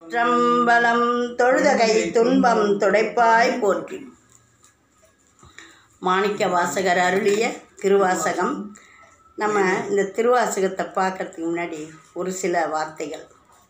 சிற்றம்பலம் தொழுதகை துன்பம் துடைப்பாய் போற்றி மாணிக்க வாசகர் அருளிய திருவாசகம் நம்ம இந்த திருவாசகத்தை பார்க்கறதுக்கு முன்னாடி ஒரு சில வார்த்தைகள்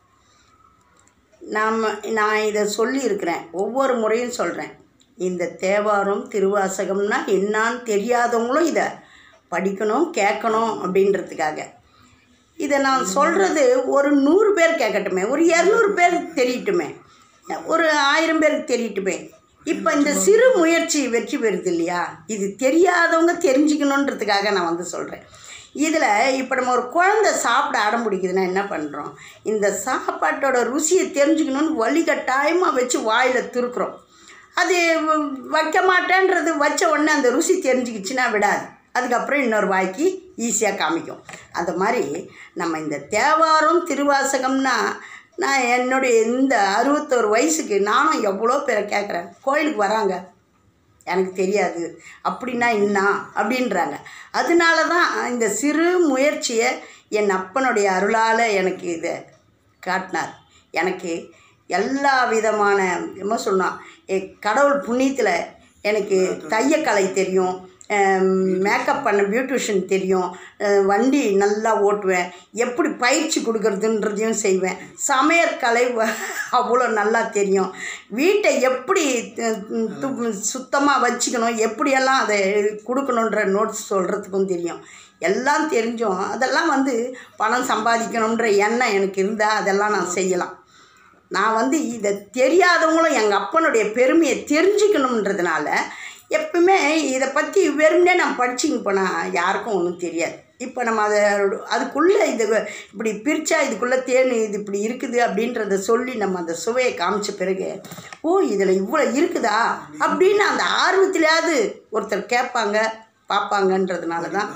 நாம் நான் இதை சொல்லியிருக்கிறேன் ஒவ்வொரு முறையும் சொல்கிறேன் இந்த தேவாரம் திருவாசகம்னா என்னான்னு தெரியாதவங்களும் இதை படிக்கணும் கேட்கணும் அப்படின்றதுக்காக இதை நான் சொல்கிறது ஒரு நூறு பேர் கேட்கட்டுமே ஒரு இரநூறு பேர் தெரியட்டுமே ஒரு ஆயிரம் பேருக்கு தெரியட்டுமே இப்போ இந்த சிறு முயற்சி வெற்றி பெறுது இல்லையா இது தெரியாதவங்க தெரிஞ்சுக்கணுன்றதுக்காக நான் வந்து சொல்கிறேன் இதில் இப்போ நம்ம ஒரு குழந்தை சாப்பிட அடம் பிடிக்குதுன்னா என்ன பண்ணுறோம் இந்த சாப்பாட்டோட ருசியை தெரிஞ்சுக்கணுன்னு வழிகட்டாயமாக வச்சு வாயில் துருக்குறோம் அது வ- வைக்க மாட்டேன்றது வச்ச உடனே அந்த ருசி தெரிஞ்சுக்கிச்சுன்னா விடாது அதுக்கப்புறம் இன்னொரு வாய்க்கு ஈஸியாக காமிக்கும் அந்த மாதிரி நம்ம இந்த தேவாரம் திருவாசகம்னா நான் என்னுடைய இந்த அறுபத்தோரு வயசுக்கு நானும் எவ்வளோ பேரை கேட்குறேன் கோயிலுக்கு வராங்க எனக்கு தெரியாது அப்படின்னா என்ன அப்படின்றாங்க அதனால தான் இந்த சிறு முயற்சியை என் அப்பனுடைய அருளால் எனக்கு இதை காட்டினார் எனக்கு எல்லா விதமான என்ன சொன்னான் கடவுள் புண்ணியத்தில் எனக்கு தையக்கலை தெரியும் மேக்கப் பண்ண பியூட்டிஷியன் தெரியும் அஹ் வண்டி நல்லா ஓட்டுவேன் எப்படி பயிற்சி கொடுக்கறதுன்றதையும் செய்வேன் சமையற்கலை வ- அவ்வளோ நல்லா தெரியும் வீட்டை எப்படி சுத்தமாக வச்சுக்கணும் எப்படியெல்லாம் அதை கொடுக்கணுன்ற நோட்ஸ் சொல்கிறதுக்கும் தெரியும் எல்லாம் தெரிஞ்சும் அதெல்லாம் வந்து பணம் சம்பாதிக்கணுன்ற எண்ணம் எனக்கு இருந்தால் அதெல்லாம் நான் செய்யலாம் நான் வந்து இதை தெரியாதவங்களும் எங்கள் அப்பனுடைய பெருமையை தெரிஞ்சுக்கணுன்றதுனால எப்பவுமே இதை பற்றி வெறுமனே நான் படிச்சுங்க போனால் யாருக்கும் ஒன்றும் தெரியாது இப்போ நம்ம அதை அதுக்குள்ளே இது இப்படி பிரித்தா இதுக்குள்ளே தேன் இது இப்படி இருக்குது அப்படின்றத சொல்லி நம்ம அந்த சுவையை காமிச்ச பிறகு ஓ இதில் இவ்வளோ இருக்குதா அப்படின்னு அந்த ஆர்வத்திலேயாவது ஒருத்தர் கேட்பாங்க பார்ப்பாங்கன்றதுனால தான்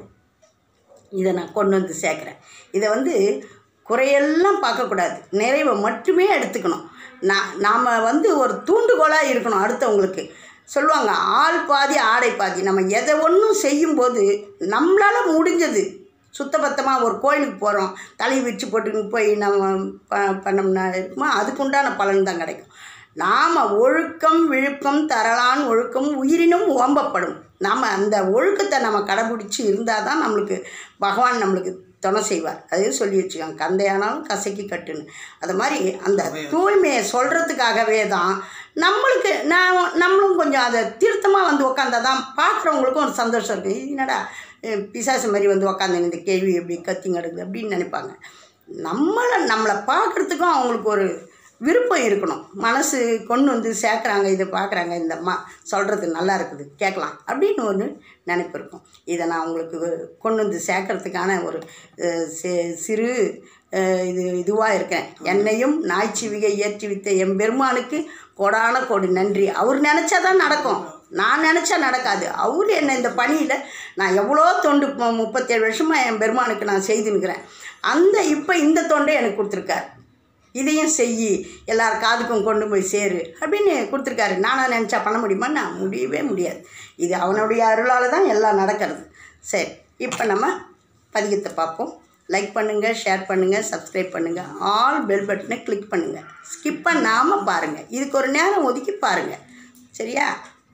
இதை நான் கொண்டு வந்து சேர்க்குறேன் இதை வந்து குறையெல்லாம் பார்க்கக்கூடாது நிறைவை மட்டுமே எடுத்துக்கணும் நான் நாம் வந்து ஒரு தூண்டுகோலாக இருக்கணும் அடுத்தவங்களுக்கு சொல்லுவாங்க ஆள் பாதி ஆடை பாதி நம்ம எதை ஒன்றும் செய்யும்போது நம்மளால் முடிஞ்சது சுத்தபத்தமாக ஒரு கோயிலுக்கு போகிறோம் தலை விரிச்சு போட்டுன்னு போய் நம்ம ப பண்ணோம்னா இருக்குமா அதுக்குண்டான பலன் தான் கிடைக்கும் நாம் ஒழுக்கம் விழுக்கம் தரலான் ஒழுக்கம் உயிரினும் ஓம்பப்படும் நாம் அந்த ஒழுக்கத்தை நம்ம கடைபிடிச்சி இருந்தால் தான் நம்மளுக்கு பகவான் நம்மளுக்கு துணை செய்வார் அதையும் சொல்லி வச்சுக்கோங்க கந்தையானாலும் கசக்கி கட்டுன்னு அது மாதிரி அந்த தூய்மையை சொல்கிறதுக்காகவே தான் நம்மளுக்கு நான் நம்மளும் கொஞ்சம் அதை திருத்தமாக வந்து உக்காந்தா தான் பார்க்குறவங்களுக்கும் ஒரு சந்தோஷம் இருக்குது இது என்னடா அஹ் பிசாசு மாதிரி வந்து உக்காந்து இந்த கேள்வி எப்படி கத்திங்க கிடக்குது அப்படின்னு நினைப்பாங்க நம்மளை நம்மளை பார்க்குறதுக்கும் அவங்களுக்கு ஒரு விருப்பம் இருக்கணும் மனசு கொண்டு வந்து சேர்க்குறாங்க இதை பார்க்குறாங்க இந்த அம்மா சொல்கிறது நல்லா இருக்குது கேட்கலாம் அப்படின்னு ஒரு நினைப்பு இருக்கும் இதை நான் உங்களுக்கு கொண்டு வந்து சேர்க்கறதுக்கான ஒரு அஹ், சி- சிறு அஹ், இது இதுவாக இருக்கேன் என்னையும் நாய்ச்சிவிகை ஏற்றி வித்த எம்பெருமானுக்கு கோடான கோடி நன்றி அவர் நினச்சா தான் நடக்கும் நான் நினச்சா நடக்காது அவர் என்ன இந்த பணியில் நான் எவ்வளோ தொண்டு மு- முப்பத்தேழு வருஷமாக என் பெருமானுக்கு நான் செய்துன்னுக்கிறேன் அந்த இப்போ இந்த தொண்டை எனக்கு கொடுத்துருக்காரு இதையும் செய் எல்லார் காதுக்கும் கொண்டு போய் சேரு அப்படின்னு கொடுத்துருக்காரு நானாக நினச்சா பண்ண முடியுமா நான் முடியவே முடியாது இது அவனுடைய அருளால் தான் எல்லாம் நடக்கிறது சரி இப்போ நம்ம பதிகத்தை பார்ப்போம் லைக் பண்ணுங்கள் ஷேர் பண்ணுங்கள் சப்ஸ்கிரைப் பண்ணுங்கள் ஆல் பெல் பட்டனை கிளிக் பண்ணுங்கள் ஸ்கிப் பண்ணாமல் பாருங்கள் இதுக்கு ஒரு நேரம் ஒதுக்கி பாருங்கள் சரியா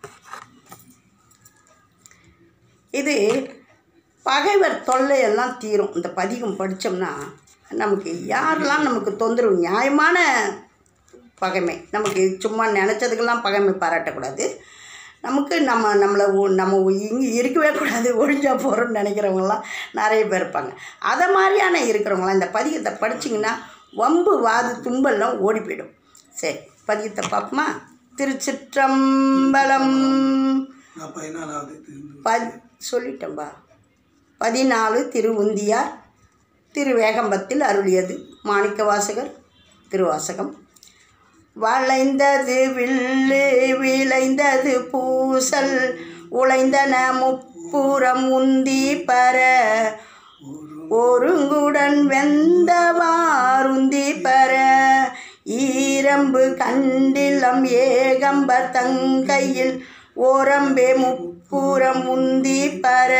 இது பகைவர் தொல்லையெல்லாம் தீரும் இந்த பதிகம் படித்தோம்னா நமக்கு யாரெல்லாம் நமக்கு தொந்தரவு நியாயமான பகைமை நமக்கு சும்மா நினச்சதுக்கெல்லாம் பகைமை பாராட்டக்கூடாது நமக்கு நம்ம நம்மளை ஒ- நம்ம இங்கே இருக்கவே கூடாது ஒழிஞ்சா போகிறோம்னு நினைக்கிறவங்களாம் நிறைய பேர் இருப்பாங்க அதை மாதிரியான இருக்கிறவங்களாம் இந்த பதிகத்தை படிச்சிங்கன்னா வம்பு வாது தும்பெல்லாம் ஓடி போயிடும் சரி பதிகத்தை பார்ப்போமா திருச்சிற்றம்பலம் நான் பதினாலாவது திரும்ப ப சொல்லிட்டேன்பா பதினாலு திரு உந்தியார் திரு வேகம்பத்தில் அருளியது மாணிக்க வாசகர் திருவாசகம் வளைந்தது வில்லு விளைந்தது பூசல் உழைந்தன முப்புறம் உந்தி பர ஒருங்குடன் வெந்தவாருந்தி பர ஈரம்பு கண்டிலம் ஏகம்பர் தங்கையில் ஓரம்பே முப்புறம் உந்தி பர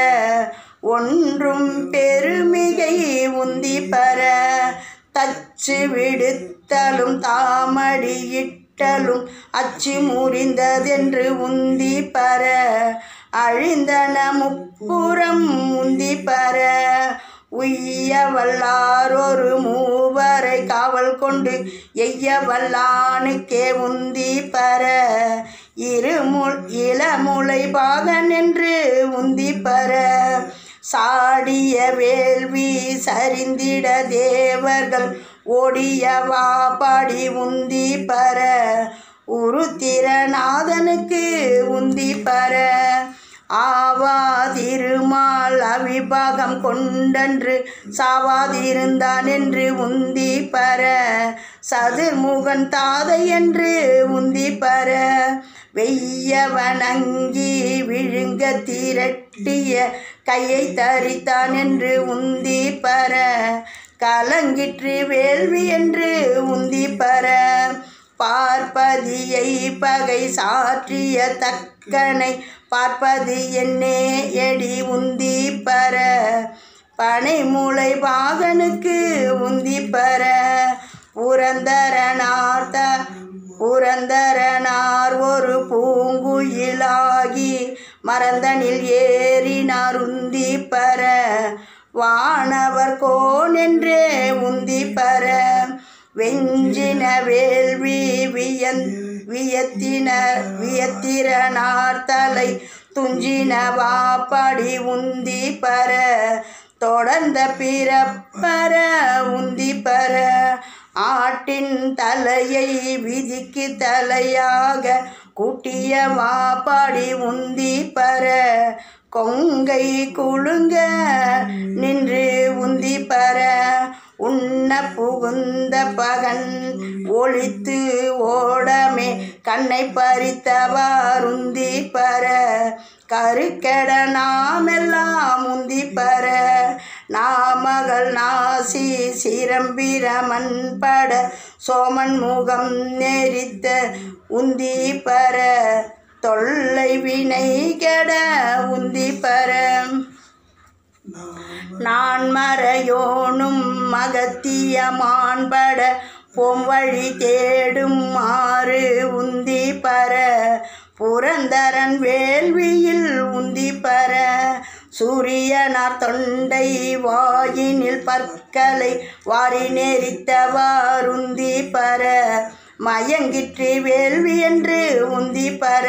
ஒன்றும் பெருமிகை உந்தி பர தச்சு விடுத்த இத்தலும் தாமடி இட்டலும் அச்சு முறிந்ததென்று உந்தி பர அழிந்தன முப்புறம் உந்தி பர உய்ய வல்லாரொரு மூவரை காவல் கொண்டு எய்ய வல்லானுக்கே உந்தி பர இருமுள் இளமுளை பாகன் என்று உந்தி பர சாடிய வேள்வி சரிந்திட தேவர்கள் ஓடியவா பாடி உந்தி பர உருத்திரநாதனுக்கு உந்தி பர ஆவா திருமால் அவிபாகம் கொண்டன்று சாவாதிருந்தான் என்று உந்தி பர சதுர்முகன் தாதை என்று உந்தி பர வெய்யவனங்கி விழுங்க திரட்டிய கையை தரித்தான் என்று உந்தி பர கலங்கிற்று வேள்வி என்று உந்தி பர பார்ப்பதியை பகை சாற்றிய தக்கனை பார்ப்பது என்னே எடி உந்தி பர பனைமூளை பாகனுக்கு உந்தி பர புரந்தரனார்த்த புரந்தரனார் ஒரு பூங்குயிலாகி மறந்தனில் ஏறினார் உந்தி பர வானவர் கோன் என்றே உந்தி பர வெஞ்சின வேள்வி வியன் வியத்தின வியத்திரனார் தலை துஞ்சின வாப்படி உந்தி பர தொடர்ந்த பிறப்பர உந்தி பர ஆட்டின் தலையை விதிக்கு தலையாக கூட்டிய வாப்பாடி உந்தி பர கொங்கை குலுங்க நின்று உந்தி பர உண்ண புகுந்த பகன் ஒளித்து ஓடமே கண்ணை பறித்தவாருந்தி பர கருக்கெட நாமெல்லாம் உந்தி பர நாமகள் நாசி சிரம்பிரமன் பட சோமன் முகம் நெறித்த உந்தி பர தொல்லை வினை கெட உந்தி பர நான் மறையோனும் மகத்திய மாண்பட பொம்வழி தேடும் ஆறு உந்தி பர புரந்தரன் வேள்வியில் உந்தி பர சூரியனார் தொண்டை வாயினில் பற்களை வாரி நெறித்தவாருந்தி பர மயங்கிற்று வேள்வி என்று உந்தி பர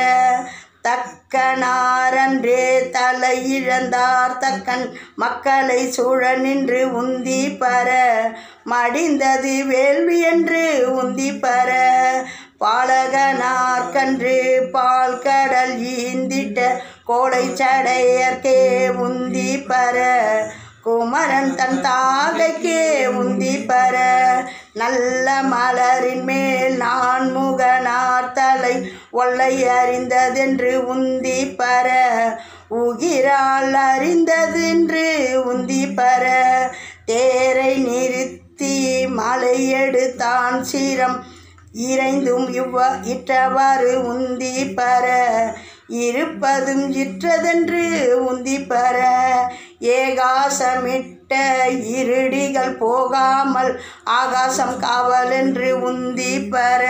தக்கனாரன்றே தலை இழந்தார் தக்கன் மக்களை சூழ நின்று உந்தி பர மடிந்தது வேள்வி என்று உந்தி பர பாலகனார்கன்று பால் கடல் ஈந்திட்ட கோடை சடையர்க்கே உந்தி பர குமரன் தன் தாகைக்கே உந்தி பர நல்ல மலரின் மேல் நான் முகனார் தலை ஒல்லை அறிந்ததென்று உந்தி பர உகிரால் அறிந்ததென்று உந்தி பர தேரை நிறுத்தி மலை எடுத்தான் சீரம் இறைந்தும் இவ்வ இற்றவாறு உந்தி பர இருப்பதும் இற்றதென்று உந்தி பர ஏகாசமிட்ட இருடிகள் போகாமல் ஆகாசம் காவலென்று உந்தி பர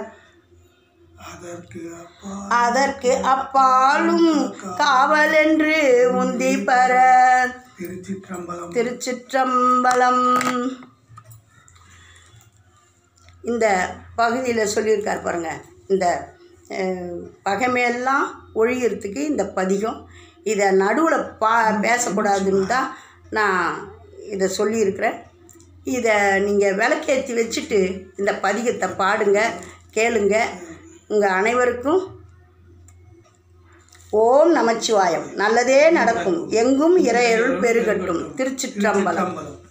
அதற்கு அப்பா அதற்கு அப்பாலும் காவலென்று உந்தி பர திருச்சிற்றம்பலம் திருச்சிற்றம்பலம் இந்த பகுதியில் சொல்லியிருக்கார் பாருங்க இந்த அஹ், பகைமையெல்லாம் ஒழியறதுக்கு இந்த பதிகம் இதை நடுவில் பா பேசக்கூடாதுன்னு தான் நான் இதை சொல்லியிருக்கிறேன் இதை நீங்கள் விளக்கேற்றி வச்சுட்டு இந்த பதிகத்தை பாடுங்க கேளுங்க உங்கள் அனைவருக்கும் ஓம் நமச்சிவாயம் நல்லதே நடக்கும் எங்கும் இறையருள் பெருகட்டும் திருச்சிற்றம்பலம் திருச்சிற்றம்பலம்